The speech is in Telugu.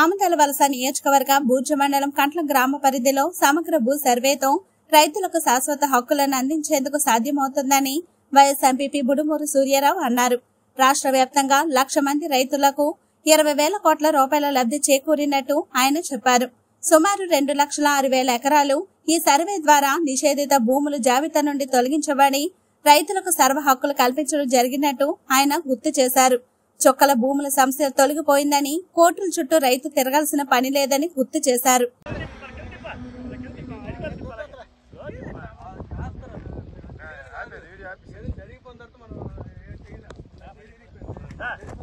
ఆమదాల వలస నియోజకవర్గ బూర్జ మండలం కంట్ల గ్రామ పరిధిలో సమగ్ర భూ సర్వేతో రైతులకు శాశ్వత హక్కులను అందించేందుకు సాధ్యమవుతుందని వైఎస్ ఎంపీపీ బుడుమూరు సూర్యారావు అన్నారు రాష్ట్ర వ్యాప్తంగా లక్ష మంది రైతులకు ఇరవై వేల కోట్ల రూపాయల లబ్ధి చేకూరినట్టు ఆయన చెప్పారు సుమారు రెండు లక్షల ఆరు వేల ఎకరాలు ఈ సర్వే ద్వారా నిషేధిత భూములు జాబితా నుండి తొలగించబడి రైతులకు సర్వ హక్కులు కల్పించడం జరిగినట్టు ఆయన గుర్తు చేశారు చొక్కల భూముల సమస్య తొలగిపోయిందని కోర్టుల చుట్టూ రైతు తిరగాల్సిన పని లేదని గుర్తు చేశారు జరిగిపోయిన తర్వాత మనం ఏం చేయలేం.